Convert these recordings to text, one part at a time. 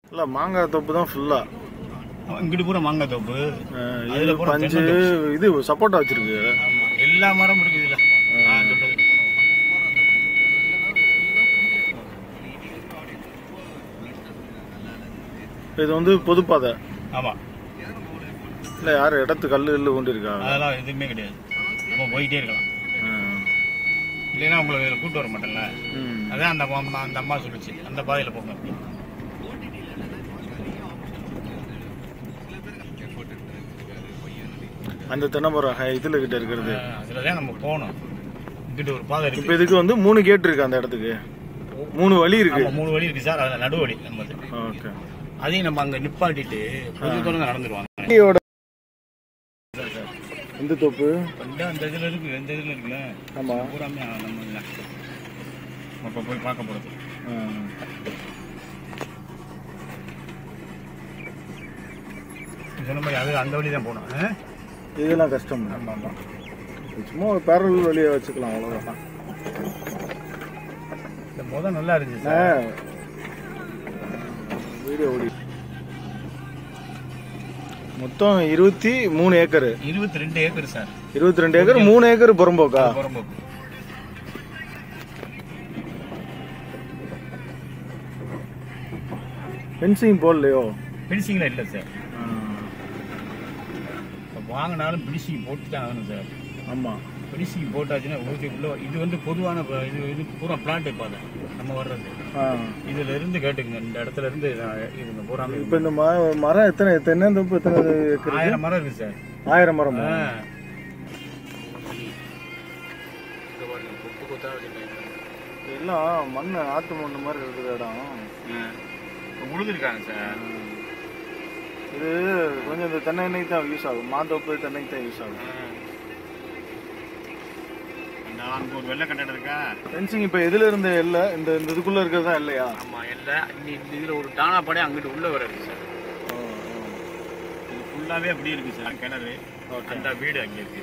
இல்லை மாங்காய் தொப்பு தான் ஃபுல்லா இங்கிட்டு பூரா மாங்காய் தோப்பு அதுல இது பூரா பஞ்சு தென்னந்தோப்பு. இது சப்போட்டா வச்சிருக்கு ஆமா எல்லா மரமும் இருக்குது இதுல ஆ, சொல்றது. இது வந்து பொதுப்பாதை ஆமா இல்லை யார் இடத்து கல் இல்லு கொண்டு இருக்கா அதெல்லாம் எதுவுமே கிடையாது நம்ம போயிட்டே இருக்கலாம் இல்லைன்னா உங்களை இதுல கூட்டு வர மாட்டேன்ல ம் அதான் அந்த அம்மா அந்த அம்மா சொல்லுச்சு அந்த பாதையில போங்க அந்த தென்னை மரம் ஹை- இதுல கிட்ட இருக்கிறது அதுல தான் நம்ம போகணும் இங்கிட்டு ஒரு பாதை இப்போ இருக்கு இதுக்கு வந்து மூணு கேட் இருக்கு அந்த இடத்துக்கு மூணு வழி இருக்கு ஆமா மூணு வழி இருக்கு சார் அதுல நடு வழி நம்மது ஓகே அதையும் நம்ம அங்க நிப்பாட்டிட்டு பொது தொடர்ந்து நடந்துருவாங்க வண்டியோட இந்த தோப்பு வந்து அந்த இதுல இருக்கு எந்த இதுல இருக்குல்ல ஆமா பூராமே நம்ம இல்ல அப்ப போய் பார்க்க போறது ஆ. நீ சொன்ன மாதிரி அது அந்த வழி தான் போகணும் ஆ? இதெல்லாம் கஷ்டம் ஆமா ஆமா சும்மா ஒரு பேரல் வழியை வச்சுக்கலாம் அவ்வளோதான் இந்த முத நல்லா இருந்துச்சு சார் வீடியோ ஓடி மொத்தம் இருபத்தி மூணு ஏக்கர் இருபத்தி ரெண்டு ஏக்கர் சார் இருபத்தி ரெண்டு ஏக்கர் மூணு ஏக்கர் புறம்போக்கா புறம்போக்கு ஃபென்சிங் போடலையோ பிடிச்சிங்களா இல்லை சார் இப்போ வாங்கினாலும் பிடிச்சிங் போட்டு தான் ஆகணும் சார் ஆமா பிடிச்சிங் போட்டாச்சுன்னா ஊற்றிக்குள்ள இது வந்து பொதுவான ப- இது இது பூரா பிளாட் பாதை நம்ம வர்றது ஆ. இதுல இருந்து கேட்டுங்க இந்த இடத்துல இருந்து நான் இதுங்க பூராமே இப்ப இந்த ம- மரம் எத்தனை தென்னந்தோப்பு எத்தனை ஏக்கர் ஆயிரம் மரம் இருக்கு சார் ஆயிரம் மரம் ஆ. இங்க பாருங்க, கொத்து கொத்தா வச்சிருக்காங்க. எல்லாம் மண் ஆத்து மண் மாதிரி இருக்குது இடம் ஆ. உழுதுருக்காங்க சார் இது கொஞ்சம் இந்த தென்னை எண்ணெய்க்கு தான் யூஸ் ஆகும் மாந்தோப்பு தென்னைக்கு தான் யூஸ் ஆகும் அந்த அங்க ஒரு வெள்ளை கட்டடம் இருக்கா ஃபென்சிங் இப்ப எதுல இருந்து இல்ல இந்த இந்த இதுக்குள்ள இருக்கிறது தான் இல்லையா ஆமா இல்ல இந்த இந்த இதுல ஒரு டானா படை அங்கிட்டு உள்ள வர இருக்கு சார் இது ஃபுல்லாவே அப்படியே இருக்கு சார் கிணறு அந்த வீடு அங்க இருக்கு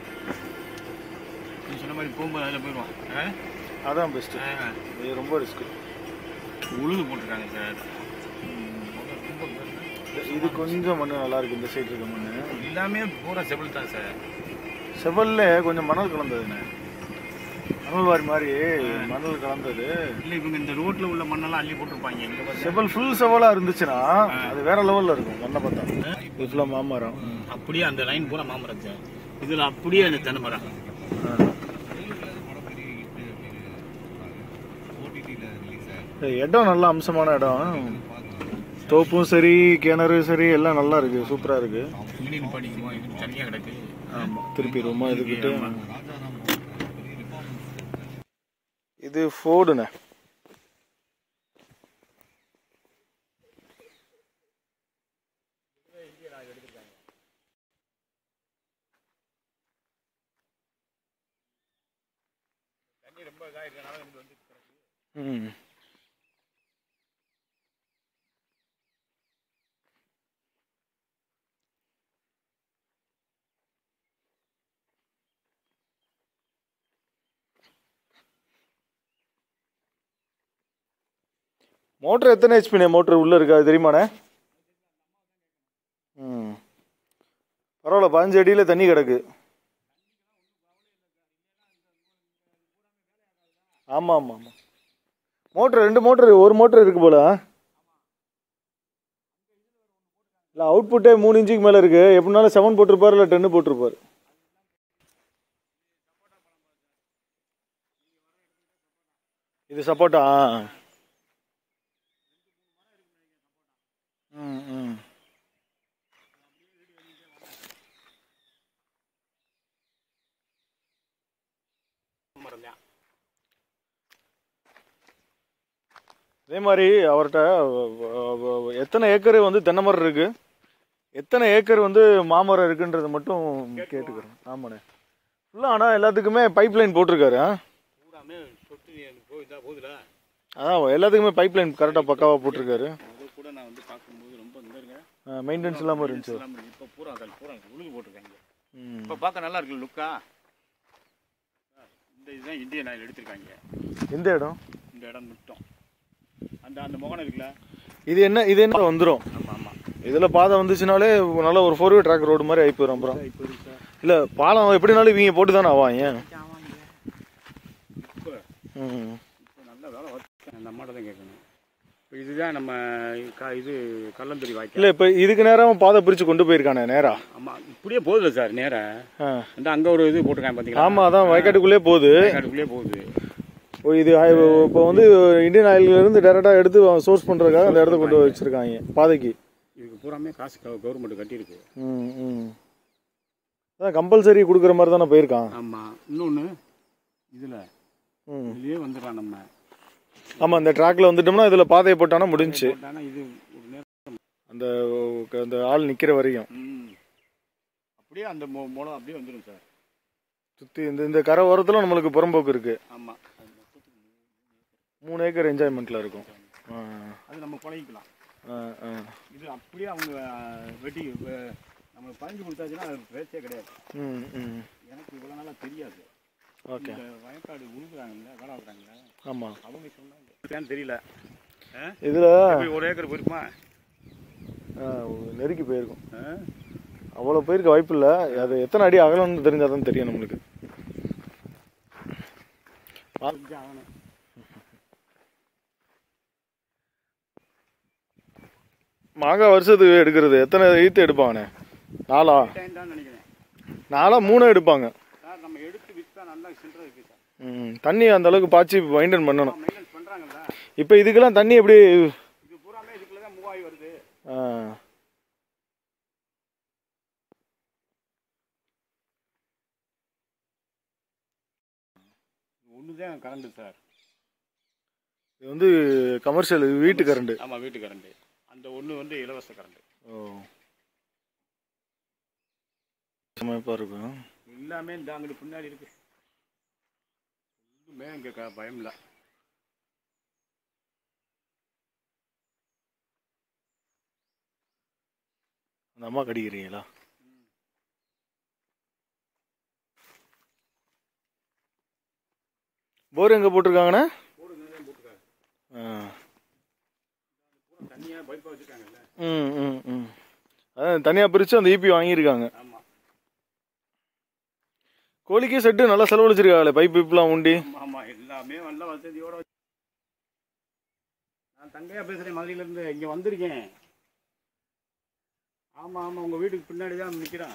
நீ சொன்ன மாதிரி போகும்போது அதில் போயிடுவோம் ஆ? அதான் பெஸ்ட் ஆ. இது ரொம்ப ரிஸ்க் உழுது போட்டிருக்காங்க சார் இது கொஞ்சம் மண் நல்லா இருக்கு இந்த சைடு இருக்க மண் எல்லாமே பூரா செபிள் தான் சார் செவல்ல கொஞ்சம் மணல் கலந்ததுண்ணே மணல் வாரி மாதிரி மணல் கலந்தது இல்ல இவங்க இந்த ரோட்ல உள்ள மண்ணெல்லாம் அள்ளி போட்டிருப்பாங்க எங்க பார்த்தா செவல் ஃபுல் செவலா இருந்துச்சுன்னா அது வேற லெவல்ல இருக்கும் மண்ணை பார்த்தா இது ஃபுல்லா மாமரம் அப்படியே அந்த லைன் பூரா மாமரம் சார் இதுல அப்படியே அந்த தென்னை மரம் ஏய், இடம் நல்ல அம்சமான இடம் தோப்பும் சரி கிணறு சரி எல்லாம் நல்லா இருக்கு சூப்பரா இருக்கு இங்கிலீஷ் படிக்குமோ இது தனியா கிடக்கு ஆமா திருப்பி ரூமா இதுக்கிட்டு இது ஃபோர்டுண்ணே ம் மோட்டர் எத்தனை ஹெச்பிண்ணே மோட்டர் உள்ளே இருக்கா அது தெரியுமாண்ணே ம் பரவாயில்ல பதினஞ்சு அடியில் தண்ணி கிடக்கு ஆமாம் ஆமாம் ஆமாம் மோட்ரு ரெண்டு மோட்ரு ஒரு மோட்ரு இருக்கு போல இல்லை அவுட்புட்டே மூணு இன்ச்சுக்கு மேலே இருக்கு எப்படினாலும் செவன் போட்டிருப்பாரு இல்லை டென்னு போட்டிருப்பாரு இது சப்போட்டா ம் ம் மரம் தான் அதே மாதிரி அவர்கிட்ட வ- வ- எத்தனை ஏக்கர் வந்து தென்னை மரம் இருக்கு எத்தனை ஏக்கர் வந்து மாமரம் இருக்குன்றது மட்டும் கேட்டுக்கிறேன் ஆமாண்ணே ஃபுல்லாக ஆனால் எல்லாத்துக்குமே பைப் லைன் போட்டிருக்காரு ஆ? பூராமே சொட்டு நீர் போகுதா போகுதுல அதான் எல்லாத்துக்குமே பைப் லைன் கரெக்டாக பக்காவாக போட்டிருக்காரு அது கூட நான் வந்து பார்க்கும்போது ரொம்ப இந்த இருங்க மெயின்டெனன்ஸ் இல்லாமல் இருந்துச்சு இப்போ பூரா கல் பூரா உழுது போட்டிருக்காங்க ம். இப்போ பார்க்க நல்லா இருக்கு லுக்கா இந்த இதுதான் இந்தியன் ஆயில் எடுத்திருக்காங்க எந்த இடம் இந்த இடம் மட்டும் அந்த அந்த முகனம் இருக்குல்ல இது என்ன இது என்ன வந்துடும் ஆமாம் ஆமாம் இதில் பாதை வந்துச்சுனாலே நல்ல ஒரு ஃபோர் வே ட்ராக் ரோடு மாதிரி ஆகி போயிடும் அப்புறம் இப்போ இருக்கு சார் இல்லை பாலம் எப்படினாலும் இவங்க போட்டு தானே ஆவாங்க இப்போ ம் இப்போ நல்ல வேலை வச்சு அந்த அம்மாட்ட தான் கேட்கணும் இப்போ இதுதான் நம்ம க இது கல்லந்தரி வாய்க்கால் இல்லை இப்போ இதுக்கு நேரம் பாதை பிரித்து கொண்டு போயிருக்கானே நேரா ஆமாம் இப்படியே போகுது சார் நேராக ஆ இந்த அங்கே ஒரு இது போட்டிருக்காங்க பார்த்தீங்களா ஆமாம் அதான் வயக்காட்டுக்குள்ளே போகுது காட்டுக்குள்ளேயே போகுது ஓ, இது இப்போ வந்து இந்தியன் ஆயில்ல இருந்து டேரெக்டாக எடுத்து சோர்ஸ் பண்ணுறதுக்காக அந்த இடத்த கொண்டு வச்சிருக்காங்க பாதைக்கு இதுக்கு பூராமே காசு கவர்மெண்ட் கட்டியிருக்கு ம் ம் அதான் கம்பல்சரி கொடுக்குற மாதிரி தானே போயிருக்கான் ஆமாம் இன்னொன்று இதில் ம் இதுலேயே வந்துடலாம் நம்ம ஆமாம் இந்த ட்ராக்ல வந்துட்டோம்னா இதில் பாதையை போட்டானா முடிஞ்சுச்சு போட்டானா இது ஒரு நேரம் அந்த அந்த ஆள் நிற்கிற வரையும் ம். அப்படியே அந்த மு- மூலம் அப்படியே வந்துடும் சார் சுற்றி இந்த இந்த கரை ஓரத்தில் நம்மளுக்கு புறம்போக்கு இருக்குது ஆமாம் மூணு ஏக்கர் என்ஜாய்மெண்ட்டில் இருக்கும் ஆ அது நம்ம பழகிக்கலாம் ஆ ஆ இது அப்படியே அவங்க வெட்டி வெ- நம்ம பதிஞ்சு கொடுத்தாச்சுன்னா அது பேச்சே கிடையாது ம் ம் எனக்கு இவ்வளோ நாளாக தெரியாது ஓகே இந்த வயக்காடு உழுகுறாங்கல்ல வேலை வைக்கிறாங்கல்ல ஆமாம் அவங்க சொன்னாங்க தெரியல ஆ? இதில் எப்படி ஒரு ஏக்கர் போயிருக்குமா நெருக்கி போயிருக்கும் ஆ? அவ்வளோ போயிருக்க வாய்ப்பு இல்லை அது எத்தனை அடி அகலம்னு தெரிஞ்சால் தான் தெரியும் நம்மளுக்கு செஞ்சு ஆகணும் மாங்காய் வருஷத்துக்கு எடுக்கிறது எத்தனை ஈத்து எடுப்பாங்கண்ணே நாலா டைம் தான் நினைக்கிறேன் நாலா மூணு எடுப்பாங்க சார் நம்ம எடுத்து விற்றா நல்லா சில்லறை இருக்குது சார் ம் தண்ணி அந்த அளவுக்கு பாய்ச்சி மெயின்டைன் பண்ணணும் மெயின்டெனன்ஸ் பண்ணுறாங்கல்ல இப்போ இதுக்கெல்லாம் தண்ணி எப்படி இது பூராமே இதுக்குள்ள தான் மூவ் ஆகி வருது ஆ, ஒன்று தான் கரண்ட் சார் இது வந்து கமர்ஷியல் வீட்டு கரண்ட் ஆமாம் வீட்டு கரண்ட் அந்த ஒன்று வந்து இலவச கரண்ட் ஓ சமயப்பா இருக்கும் எல்லாமே இந்த அங்கிட்டு பின்னாடி இருக்கு ஒன்றுமே இங்கே க பயம் இல்லை அந்த அம்மா கடிக்கிறீங்களா போர் எங்க போட்டிருக்காங்கண்ணே ஆ. தனியாக பைப்பாக வச்சுருக்காங்கல்ல ம் ம் ம் அதான் தனியாக பிரித்து அந்த ஈபி வாங்கியிருக்காங்க ஆமாம் கோழிக்கே செட்டு நல்லா செலவழிச்சிருக்காங்களே பைப் பைப்லாம் உண்டி ஆமாம் ஆமாம் எல்லாமே நல்ல வசதியோட வச்சு- நான் தங்கையா பேசுகிறேன் மதுரையிலேருந்து இங்கே வந்திருக்கேன் ஆமாம் ஆமாம் உங்கள் வீட்டுக்கு பின்னாடி தான் நிற்கிறான்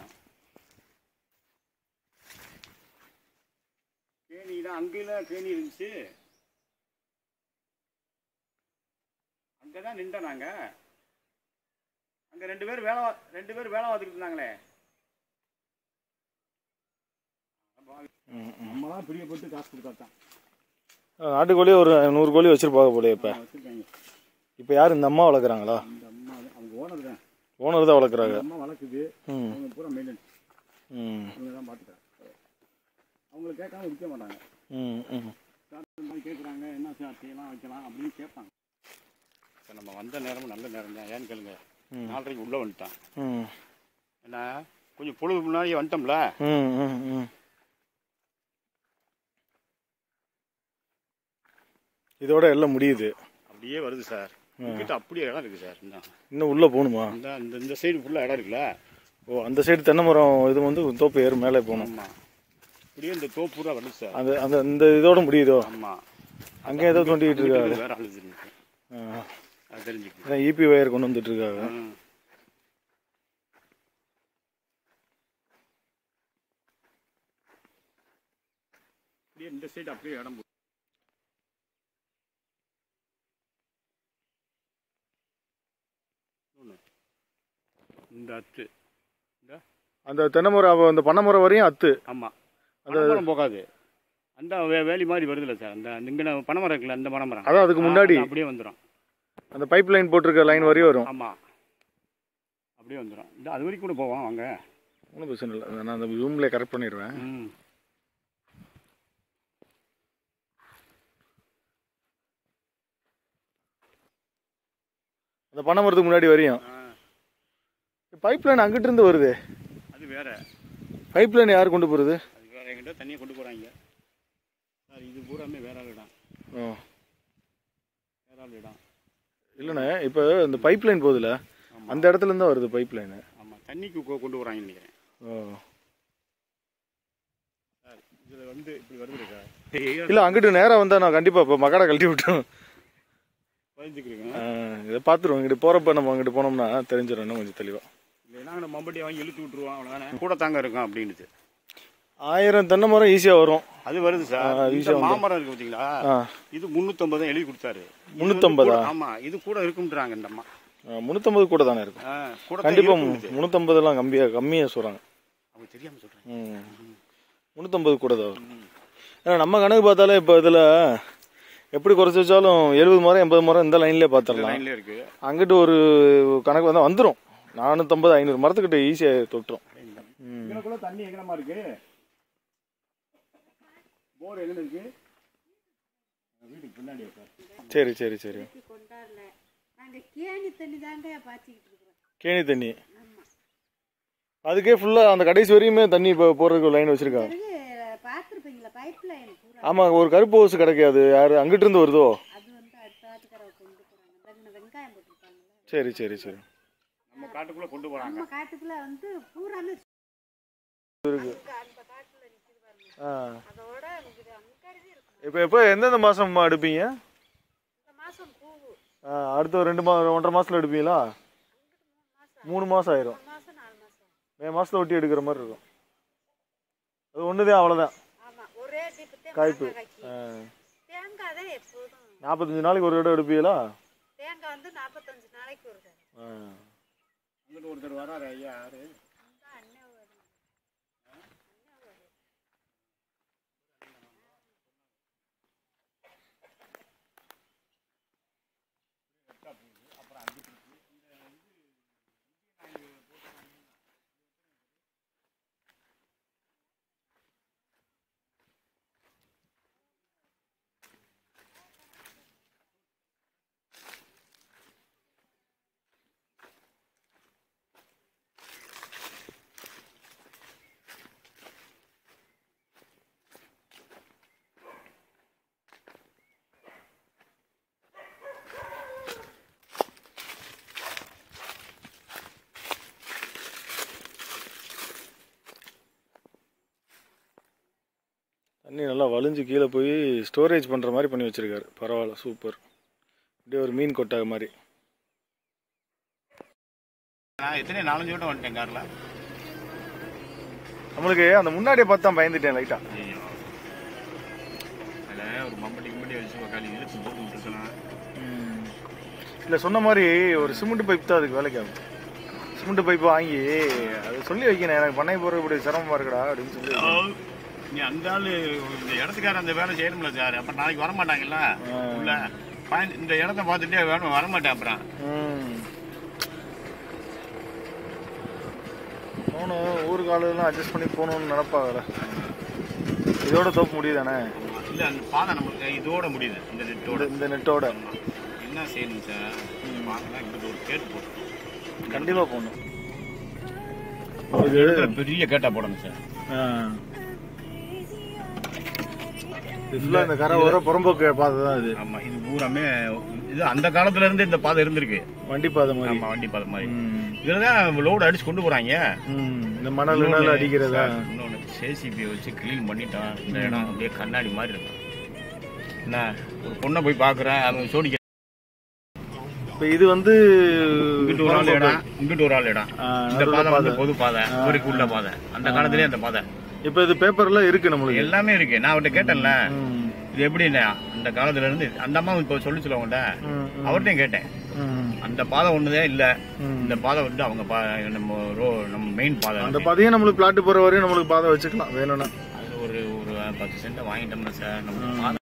கேணி தான் அங்கேயும் கேணி இருந்துச்சு அங்கே தான் நின்றோம் நாங்கள் அங்கே ரெண்டு பேர் வேலை வா- ரெண்டு பேர் வேலை பார்த்துக்கிட்டு இருந்தாங்களே ம், ம். நம்ம தான் பிரியப்பட்டு காசு கொடுத்தா தான் நாட்டுக்கோழி ஒரு நூறு கோழி வச்சிருப்பாங்க போல இப்போ வச்சுருக்காங்க இப்போ யார் இந்த அம்மா வளர்க்குறாங்களா இந்த அம்மா தான் அவங்க ஓனர் தான் ஓனர் தான் வளர்க்குறாங்க இந்த அம்மா வளர்க்குது ம் அவங்க பூரா மெயின்டெனன்ஸ் ம் இவங்க தான் பார்த்துக்கிறாங்க அவங்கள கேட்காம விற்க மாட்டாங்க ம் ம் சார் இந்த மாதிரி கேட்குறாங்க என்ன சார் செய்யலாம் வைக்கலாம் அப்படின்னு கேட்பாங்க சார் நம்ம வந்த நேரமும் நல்ல நேரம் தான் ஏன்னு கேளுங்க ம். நாலரைக்கு உள்ளே வந்துட்டான் ம் ஏன்னா கொஞ்சம் பொழுது முன்னாடியே வந்துட்டோம்ல ம் ம் ம் இதோட எல்லாம் முடியுது அப்படியே வருது சார் கிட்ட அப்படியே இடம் இருக்குது சார் இந்த இன்னும் உள்ளே போகணுமா இந்த இந்த இந்த சைடு ஃபுல்லாக இடம் இருக்குல்ல ஓ அந்த சைடு தென்னை மரம் இது வந்து தோப்பு ஏறு மேலே போகணும் ஆமாம் அப்படியே இந்த தோப்பு பூரா வருது சார் அந்த அந்த இந்த இதோட முடியுதோ ஆமாம் அங்கே ஏதோ தோண்டிக்கிட்டு இருக்காங்க வேற ஆளு தெரிஞ்சுக்கு அது தெரிஞ்சுக்கு அதான் ஈபி வயர் கொண்டு வந்துட்டு இருக்காங்க ம். அப்படியே இந்த சைடு அப்படியே இடம் போ- ஒண்ணு. இந்த அத்து இந்த அந்த தென்னை மரம் அப்ப அந்த பனை மரம் வரையும் அத்து ஆமாம் அந்த மரம் போகாது அந்த வே வேலி மாதிரி வருதுல்ல சார் அந்த இங்கே பனைமரம் இருக்குல்ல அந்த பனைமரம் அதான் அதுக்கு முன்னாடி அது அப்படியே வந்துடும் அந்த பைப் லைன் போட்டிருக்க லைன் வரையும் வரும் ஆமாம் அப்படியே வந்துடும் இந்த அது வரைக்கும் கூட போவோம் வாங்க ஒன்றும் பிரச்சனை இல்லை நான் அந்த ரூம்ல கரெக்ட் பண்ணிடுவேன் ம் அந்த பனை மரத்துக்கு முன்னாடி வரையும் ஆ, பைப் லைன் அங்கிட்டு இருந்து வருது அது வேற பைப் லைன் யார் கொண்டு போகிறது அது வேற எங்கிட்ட தண்ணியை கொண்டு போகிறாங்க சார் இது பூராமே வேற ஆள் இடம் ஓ வேற ஆள் இடம் இல்லைண்ணே இப்போ இந்த பைப் லைன் போகுதுல அந்த இடத்துல இருந்து வருது பைப் லைனு ஆமாம் தண்ணிக்கு கொ- கொண்டு வராங்கன்னு நினைக்கிறேன் ஓ இதில் வந்து இப்படி வருது இருக்கா இல்லை அங்கிட்டு நேராக வந்தால் நான் கண்டிப்பாக இப்போ மகாடை கழட்டி விட்டோம் பதிஞ்சுக்கிறீங்க இதை பார்த்துருவோம் இங்கிட்டு போகிறப்ப நம்ம அங்கிட்டு போனோம்னா தெரிஞ்சிடும் இன்னும் கொஞ்சம் தெளிவாக இல்லைன்னா நம்ம மம்பட்டி வாங்கி இழுத்து விட்டுருவோம் அவ்வளோதானே கூட தாங்க இருக்கும் அப்படின்னுச்சு ஆயிரம் தென்னை மரம் ஈஸியாக வரும் அது வருது ஆ, சார் அது இந்த easy ஆ வந்துரும். மாமரம் இருக்கு பார்த்தீங்களா ஆ இது முந்நூற்றம்பது தான் எழுதி கொடுத்தாரு இது வந்து முந்நூற்றம்பதா? கூட- ஆமா இது கூட இருக்குன்றாங்க இந்த அம்மா முந்நூற்றம்பது கூட தானே இருக்கும் ஆ, கூட தான் கண்டிப்பாக இருக்குன்னுச்சு. முந்நூற்றம்பதுலாம் கம்மியாக கம்மியாக சொல்கிறாங்க அவங்க தெரியாம சொல்றேன் ம் முந்நூற்றம்பது கூட தான் வரும் ஏன்னா நம்ம கணக்கு பார்த்தாலே இப்போ இதில் எப்படி குறைச்சி வச்சாலும் எழுபது மரம் எண்பது மரம் இந்த லைன்லேயே பார்த்துடலாம் லைன்ல இருக்கு அங்கிட்டு ஒரு கணக்கு வந்தால் வந்துடும் நானூற்றம்பது ஐநூறு மரத்துக்கிட்ட ஈஸியாக தொட்டுரும் ம் இதுக்குள்ள தண்ணி எங்கனமா இருக்கு போர் எங்க இருக்கு வீட்டுக்கு பின்னாடி சார் சரி சரி சரி கொண்டாடல நாங்க கேணி தண்ணி தாங்க பாய்ச்சிக்கிட்டு இருக்கிறோம் கேணி தண்ணி அதுக்கே ஃபுல்லாக அந்த கடைசி வரையுமே தண்ணி இப்போ போகிறதுக்கு லைன் வச்சுருக்காங்க பிறகு பார்த்துருப்பீங்களா பைப் லைன் பூரா ஆமாம் ஒரு கருப்பு ஹோஸ் கிடைக்காது யார் அங்கிட்டு இருந்து வருதோ அது வந்து அடுத்த ஆட்டுக்காரவை கொண்டு போறாங்க இந்த வெங்காயம் போட்டிருப்பாங்கல்ல சரி சரி சரி நம்ம காட்டுக்குள்ள கொண்டு போறாங்க நம்ம காட்டுக்குள்ள வந்து பூராமே அங்க அந்த காட்டுல நிக்குது பாருங்க ஆ அதோட இருக்குது அங்கருது இருக்கும் இப்போ எப்போ எந்தெந்த மாதம் எடுப்பீங்க இந்த மாசம் பூவு ஆ, அடுத்த ஒரு ரெண்டு மா ஒன்றரை மாதத்தில் எடுப்பீங்களா மூணு மாதம் ஆயிரும் ஒரு மாசம் நாலு மாசம் மே மாதத்தில் ஒட்டி எடுக்கிற மாதிரி இருக்கும் அது ஒன்று தான் அவ்வளோதான் ஆமா ஒரே டிப்பு காய்ப்பு. காய்க்கு ஆ. தேங்காய் தான் எப்போதும் நாற்பத்தஞ்சு நாளைக்கு ஒரு இடம் எடுப்பீங்களா தேங்காய் வந்து நாற்பத்தஞ்சு நாளைக்கு ஒரு தடவை ஆ. அங்கிட்டு ஒருத்தர் வராரு ஐயா யாரு அந்த அண்ணன் வரும் தண்ணி நல்லா வலிஞ்சு கீழே போய் ஸ்டோரேஜ் பண்ணுற மாதிரி பண்ணி வச்சிருக்காரு பரவாயில்ல சூப்பர் அப்படியே ஒரு மீன் கொட்டாக மாதிரி நான் எத்தனை நாலஞ்சு வட்டம் வந்துட்டேன் கார்ல நம்மளுக்கு அந்த முன்னாடியே பார்த்து தான் பயந்துட்டேன் லைட்டாக ஐயோ அதில் ஒரு மம்பட்டி கிம்பட்டி வச்சு உக்காளி இழுத்து போட்டு விட்டுருக்கலாம் இல்லை சொன்ன மாதிரி ஒரு சிமெண்ட் பைப் தான் அதுக்கு வேலைக்கு ஆகும் சிமெண்ட் பைப் வாங்கி அது சொல்லி வைக்கணும் எனக்கு பண்ணை போகிற இப்படி சிரமமாக இருக்குடா அப்படின்னு சொல்லி வைக்கணும். நீ அந்த ஆளு இந்த இடத்துக்கார அந்த வேலை செய்யணும்ல சார் அப்ப நாளைக்கு வர மாட்டாங்கல்ல உள்ள பயன் இந்த இடத்த பார்த்துட்டே வேணும் வர மாட்டேன் அப்புறம் ம் போகணும் ஊருக்கு ஆளுலாம் அட்ஜஸ்ட் பண்ணி போகணும்னு நினப்பாங்கல்ல இதோட தோப்பு முடியுதானே இல்ல அந்த பாதை நமக்கு இதோட முடியுது இந்த நெட்டோட இந்த- இந்த நெட்டோட என்ன செய்யணும் சார் வாங்கலாம் இங்கிட்ட ஒரு கேட்டு போட்டோம் கண்டிப்பாக போகணும் ஒரு இடத்துல பெரிய கேட்டா போடணும் சார் ஃபுல்லாக இந்த கரை வர புறம்போக்கு பாதை தான் இது ஆமா இது பூராமே இது அந்த காலத்துல இருந்து இந்த பாதை இருந்திருக்கு வண்டி பாதை மாதிரி ஆமா வண்டி பாதை மாதிரி ம். இதுலதான் லோடு அடிச்சு கொண்டு போறாங்க ம். இந்த மணல் கிணல் அடிக்கிறதா இன்னொன்று சேசிபியை வச்சு க்ளீன் பண்ணிட்டான் இந்த இடம் அப்படியே கண்ணாடி மாதிரி இருக்கும் என்ன ஒரு பொண்ணை போய் பார்க்குறேன் அவங்க சோடிக்க இப்போ இது வந்து இங்கிட்டு ஒரு ஆள் இடம் இங்கிட்டு ஒரு ஆள் இடம் ஆ, இந்த நடுவுல பாதை வந்து பாதை. பொது பாதை ஊருக்கு உள்ள பாதை அந்த காலத்திலேயே அந்த பாதை இப்போ இது பேப்பர்ல இருக்கு நம்மளுக்கு எல்லாமே இருக்கு நான் அவர்கிட்ட கேட்டேன்ல ம். இது எப்படின்னா அந்த காலத்துல இருந்து அந்த அம்மா இப்போ சொல்லி சொல்லுவாங்கள்ட்ட ம், ம். அவர்கிட்டையும் கேட்டேன் ம். அந்த பாதை ஒண்ணுதான் இல்ல ம். இந்த பாதை வந்து அவங்க பா- நம்ம ரோ நம்ம மெயின் பாதை அந்த பாதையே நம்மளுக்கு பிளாட் போற வரையும் நம்மளுக்கு பாதை வச்சுக்கலாம் வேணும்னா அது ஒரு ஒரு பத்து சென்ட் வாங்கிட்டோம்னா சார் நம்ம பாதை